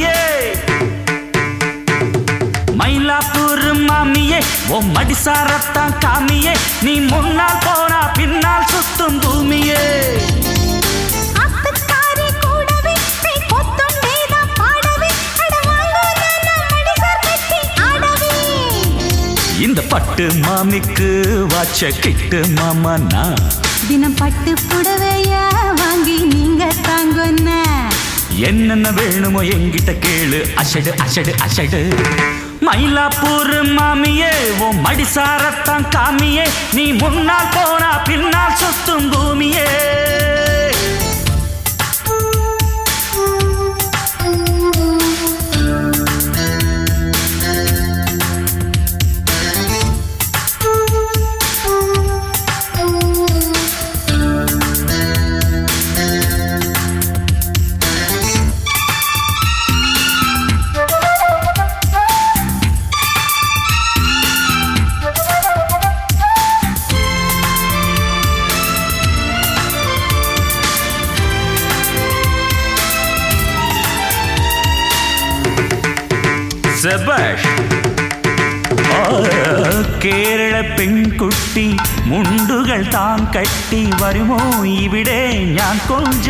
பூமியே மயிலாப்பூர் மாமியே ஓ மடிசாரத்தான் காமியே நீ முன்னால் போனா பின்னால் சுத்தும் பூமியே ஆத்துக்காரி கூடவே கை கொத்தும் வேதம் பாடவே அட வாங்கோ நானா மடிசார் கட்டி ஆடவே இந்த பட்டு மாமிக்கு வாச்ச கிட்டு மாமா நான் தினம் பட்டு புடவைய வாங்கி நீங்க தாங்கொன்ன என்னென்ன வேணுமோ என்கிட்ட கேளு அசடு அசடு அசடு மயிலாப்பூர் மாமியே ஓ மடிசாரத்தான் காமியே நீ முன்னால் போனா பின்னால் சுத்தும் பூமியே செபஷ் കേരള പെൺകുട്ടി മുണ്ടുകൾ താൻ കട്ടി വരുമോ ഇവിടെ ഞാൻ കൊഞ്ച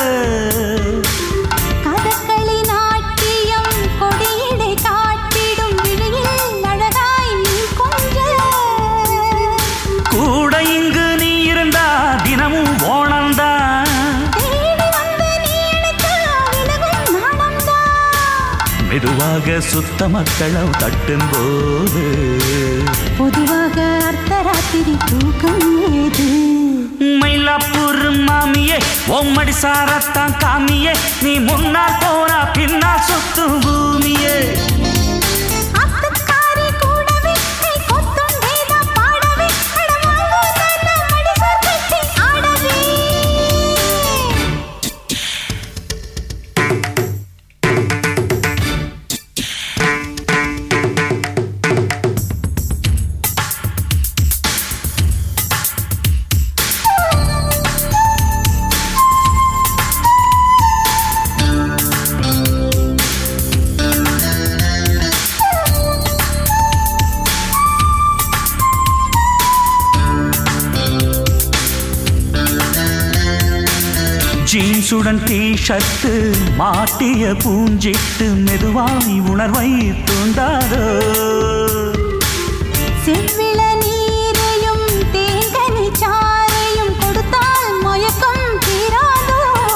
கதகளி நாட்டியம் கொடியிடை காட்டிடும் விழியில் அழகாய் நீ கொஞ்ச கூட இங்கு நீ இருந்தா தினமும் ஓணம்தான் தேடி வந்த நீ எனக்கு விலகும் நாணம்தான் மெதுவாக சுத்த மக்களம் தட்டும் போது பொதுவாக அர்த்தராத்திரி தூக்கம் ஏது மயிலாப்பூர் மாமியே ஒம்மடி சாரத்தான் காமியே நீ முன்னால் போனா பின்னால் சுத்தும் பூமியே ஆத்துக்காரி கூடவே கை கொத்தும் வேதம் பாடவே அட வாங்கோ நானா மடிசார் கட்டி ஆடவே ஜீன்ஸுடன் டீ ஷர்ட்டு மாட்டிய பூஞ்சிட்டு மெதுவாய் உணர்வை தூண்டாதோ செவ்விள நீரையும் தேங்கனி சாறையும் கொடுத்தால் மயக்கம் தீராதோ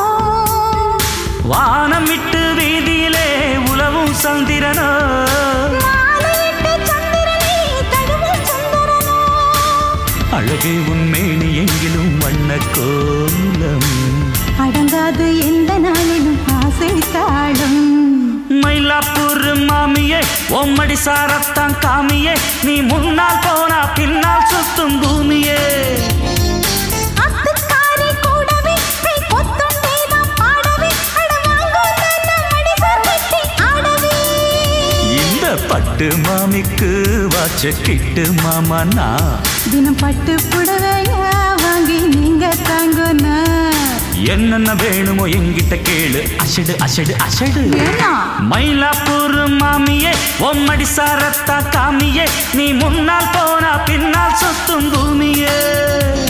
வானம் விட்டு வீதியிலே உலவும் சந்திரனோ மாலையிட்டு சந்திரனை தழுவும் சுந்தரனோ அழகே உன்மேனி எங்கிலும் வண்ண கோலம் அடங்காது எந்த நாளிலும் ஆசை தாழும் மயிலாப்பூர் மாமியே ஒம்மடி சாரத்தான் காமியே நீ முன்னால் போனா பின்னால் சுத்தும் பூமியே அத்துக்காரி கூடவே கை கொத்தும் வேதம் பாடவே அட வாங்கோ நானா மடிசார் கட்டி ஆடவே இந்த பட்டு மாமிக்கு வாச்ச கிட்டு மாமா நான் தினம் பட்டு புடவையா வாங்கி நீங்க தாங்கோனா என்னென்ன வேணுமோ என்கிட்ட கேளு அசடு அசடு அசடு ஏன்னா மயிலாப்பூர் மாமியே ஒம்மடி சாரத்தா காமியே நீ முன்னால் போனா பின்னால் சுத்தும் பூமியே